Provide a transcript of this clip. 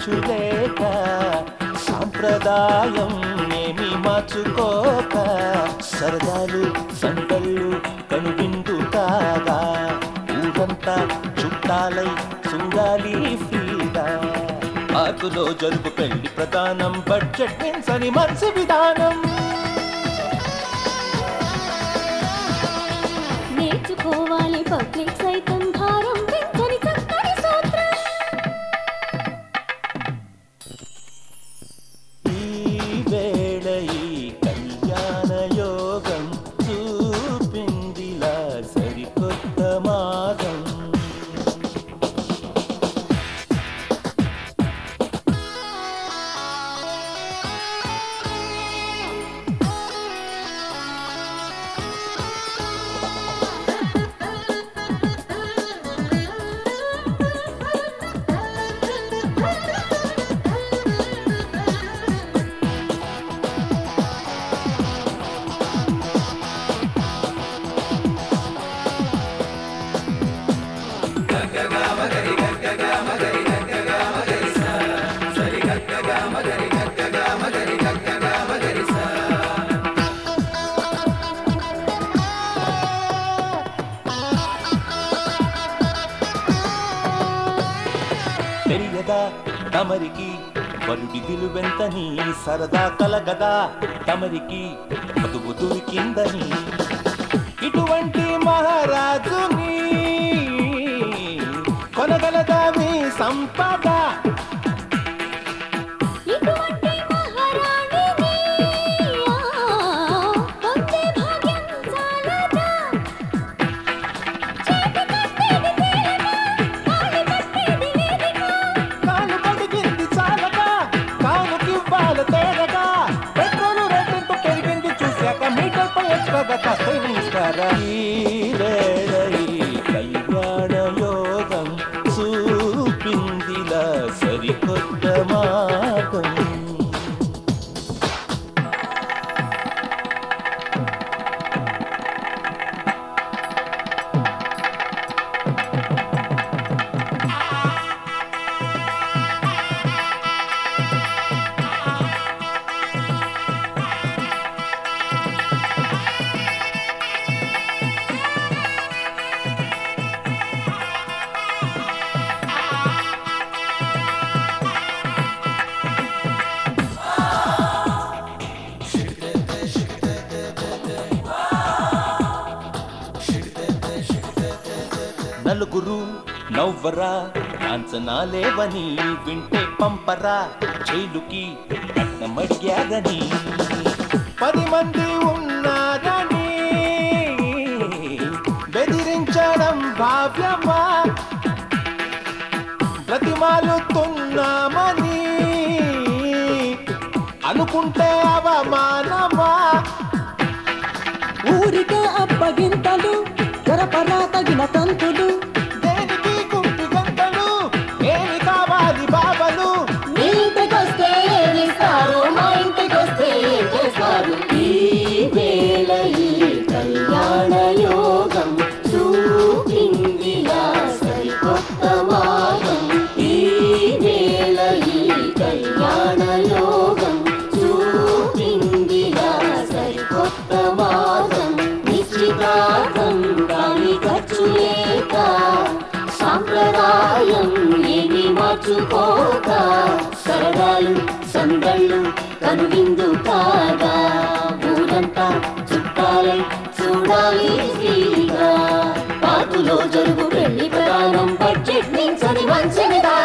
ఖర్చులేక సాంప్రదాయం ఏమి మార్చుకోక సరదాలు సందళ్ళు కనువిందు కాగా ఊరంతా చుట్టాలై చూడాలి ఫ్రీగా పార్కులో జరుపు పెళ్లి ప్రధానం బడ్జెట్ మించని మనసు విధానం నేర్చుకోవాలి పబ్లిక్ సైతం భారం పెంచని చక్కని సూత్రం ఈ వేళ ఈ కళ్యాణ యోగం చూపిందిలా సరికొత్త మాగం తెలియదా తమరికి వరుడి విలువెంతని సరదా కలగదా తమరికి మధువు దొరికిందని ఇటువంటి మహారాజుని కొనగలదా మీ సంపద ఇటువంటి మహారాణిని ఆ, పొందే భాగ్యం చాలదా చేతి కట్టేది తేలిక కాలి కట్టేది వేదిక కాలు కడిగింది చాలగా కానుకివ్వాల తేరగా పెట్రోలు రేటింపు పెరిగింది చూశాక మీటర్ పై ఎక్స్ట్రాగా కాస్త ఇస్తారా ఈ వేళ ఈ కళ్యాణ యోగం చూపిందిలా సరికొత్త మార్గం నలుగురు నవ్వరా కాంచనాలేవని వింటే పంపరా జైలుకి కట్నమడిగాదని పది మంది ఉన్నారని బెదిరించడం భావ్యమా బ్రతిమాలుతున్నామని అనుకుంటే అవమానమా ఊరికే అప్పగింతలు జరపరా తగిన తంతులు దేనికి కుంటి గంటలు ఏమి కావాలి బాబలు మీ ఇంటికొస్తే ఏమిస్తారు మా ఇంటికొస్తే ఏం చేస్తారు ఈ వేళ ఈ కళ్యాణ యోగం చూపిందిలా సరికొత్త మార్గం ఈ వేళ ఈ కళ్యాణ యోగం చూపిందిలా సరికొత్త మార్గం నిశ్చితార్థం దాని ఖర్చు లేక సాంప్రదాయం ఏమి మార్చుకోక సరదాలు సందళ్ళు కనువిందు కాగా ఊరంతా చుట్టాలై చూడాలి ఫ్రీగా పాతులో జరుగు పెళ్లి ప్రయాణం బడ్జెట్ మించని మంచి విధానం